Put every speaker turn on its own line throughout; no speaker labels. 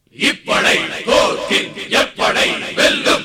இப்படை தோற்கின் எப்படை வெல்லும்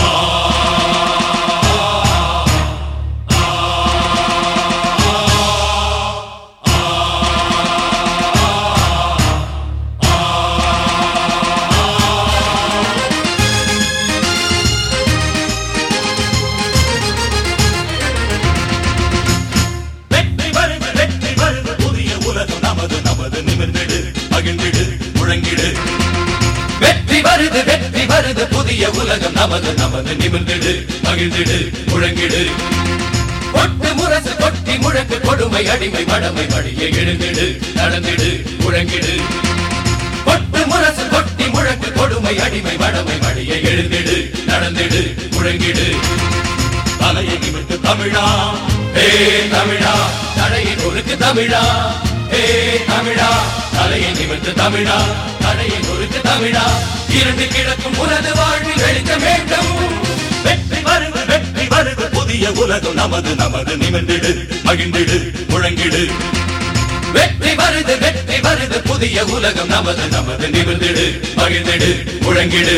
வெற்றி வருது வெற்றி வருது புதிய உலகம் நமது நமது நிமிர்ந்திடு மகிழ்ந்திடு முழங்கிடு வெற்றி வருது வெற்றி வருது புதிய உலகம் நமது நமது நிமிர்ந்திடு மகிழ்ந்திடு முழங்கிடு கொட்டு முரசு கொட்டி முழக்கு கொடுமை அடிமை மடமை மடிய எழுந்திடு நடந்திடு முழங்கிடு கொட்டு முரசு கொட்டி முழக்கு கொடுமை அடிமை மடமை மடிய எழுந்திடு நடந்திடு முழங்கிடு தலையை நிமிர்ந்து தமிழா ஹே தமிழா தடையை நொறுக்கு தமிழா ஹே தமிழா தலையை நிமிர்ந்து தமிழா தடையை நொறுக்கு தமிழா இரண்டு கிழக்கும் உனது வாழ்வில் வெளிச்சம் வேண்டும் வெற்றி வருது வெற்றி வருது புதிய உலகம் நமது நமது நிமிர்ந்திடு மகிழ்ந்திடு முழங்கிடு வெற்றி வருது வெற்றி வருது புதிய உலகம் நமது நமது நிமிர்ந்திடு மகிழ்ந்திடு முழங்கிடு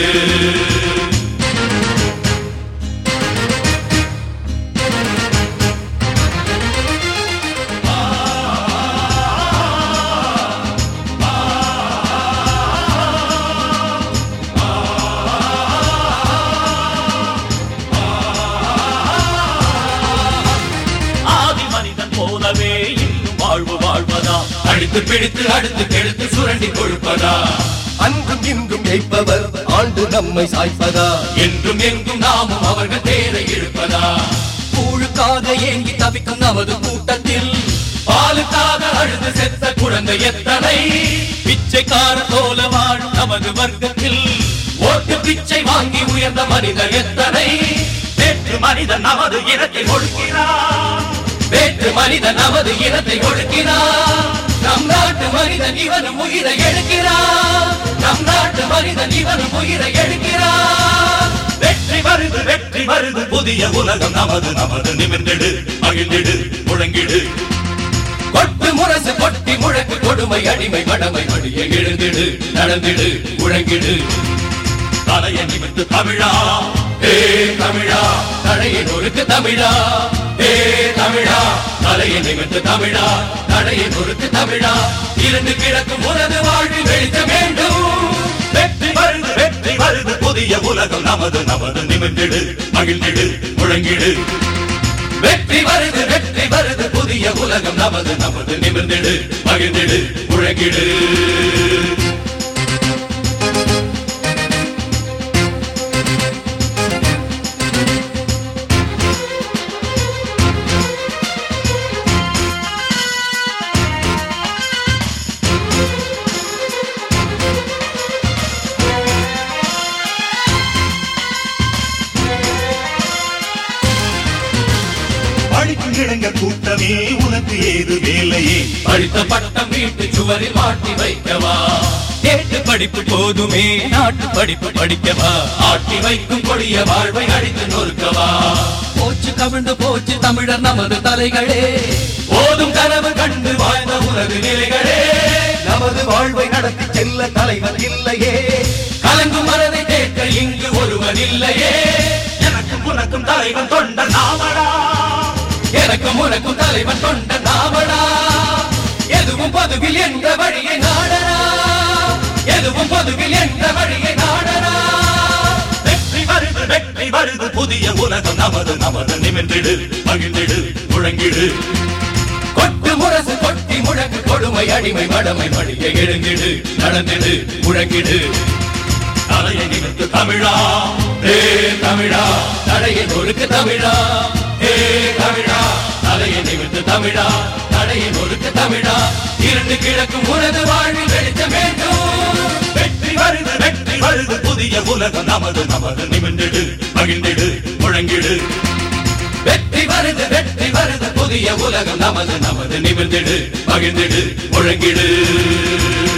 ஆதி மனிதன் போலவே இன்னும் வாழ்வு வாழ்வதா அடித்து பிடித்து அடுத்து கெடுத்து சுரண்டி கொழுப்பதா
அன்றும் இன்றும் ஏய்ப்பவர் ஆண்டு நம்மை சாய்ப்பதா
என்றும் எங்கும் நாமும் அவர்கள் தேரை இழுப்பதா
கூழுக்காக ஏங்கி தவிக்கும் நமது கூட்டத்தில்
பாலுக்காக அழுது செத்த குழந்தை எத்தனை பிச்சைக்கார போல வாழும் நமது வர்க்கத்தில் ஓட்டு பிச்சை வாங்கி உயர்ந்த மனிதர் எத்தனை வேற்று மனிதன் நமது இனத்தை ஒடுக்கிறார் வேற்று மனிதன் நமது இனத்தை ஒடுக்கிறார் நம் நாட்டு மனிதன் இவனும் உயிரை எடுக்கிறார் நம் நாட்டு மனிதன் இவனும் உயிரை எடுக்கிறார் வெற்றி வருது வெற்றி வருது புதிய உலகம் நமது நமது நிமிர்ந்திடு மகிழ்ந்திடு முழங்கிடு கொட்டு முரசு கொட்டி முழக்கு கொடுமை அடிமை மடமை மடிய எழுந்திடு நடந்திடு முழங்கிடு தலையை நிமித்து தமிழா ஏ தமிழா தடையை நொறுக்கு தமிழா ஏ தமிழா தலையை நிமித்து தமிழா தடையை நொறுக்கு தமிழா இருந்து கிடக்கும் உனது வாழ்வில் வெளிச்சம் வேண்டும் வெற்றி வருது வெற்றி வருது புதிய உலகம் நமது நமது நிமிர்ந்திடு மகிழ்ந்திடு முழங்கிடு வெற்றி வருது வெற்றி வருது புதிய உலகம் நமது நமது நிமிர்ந்திடு மகிழ்ந்திடு முழங்கிடு
படிக்கும் இளைஞர் கூட்டமே உனக்கு ஏது வேலையே
படித்த பட்டம் வீட்டு சுவரில் மாட்டி வைக்கவா கேட்டு படிப்பு போதுமே நாட்டு படிப்பு படிக்கவா ஆட்டி வைக்கும் கொடிய வாழ்வை அடித்து நொறுக்கவா
போச்சு கவிழ்ந்து போச்சு தமிழர் நமது தலைகளே
போதும் கனவு கண்டு வாழ்ந்த உனது நிலைகளே
நமது வாழ்வை நடத்தி செல்ல தலைவர் இல்லையே
கலங்கும் மனதை கேட்க இங்கு ஒருவன் இல்லையே
எனக்கும் உனக்கும் தலைவன் தொண்ட நாமடா
எனக்கும் உனக்கும் தலைவன் கொண்ட நாமடா எதுவும் பொதுவில் என்ற வழியை நாடனா எதுவும் பொதுவில் என்ற வழியை நாடனா
வெற்றி வருது வெற்றி வருது புதிய உலகம் நமது நமது நிமிர்ந்திடு மகிழ்ந்திடு முழங்கிடு
கொட்டு முரசு கொட்டி முழக்கு கொடுமை அடிமை மடமை மடிய எழுந்திடு நடந்திடு முழங்கிடு
தலையை நிமிர்த்து தமிழா
ஏ தமிழா தடையை நொறுக்கு தமிழா ஏ தமிழா தலையை நிமிர்ந்து தமிழா தடையை நொறுக்கு தமிழா இரண்டு கிழக்கும் உனது வாழ்வில் வெளிச்சம் வேண்டும்
வெற்றி வருது வெற்றி வருது புதிய உலகம் நமது நமது நிமிர்ந்திடு மகிழ்ந்திடு முழங்கிடு
வெற்றி வருது வெற்றி வருது புதிய உலகம் நமது நமது நிமிர்ந்திடு மகிழ்ந்திடு முழங்கிடு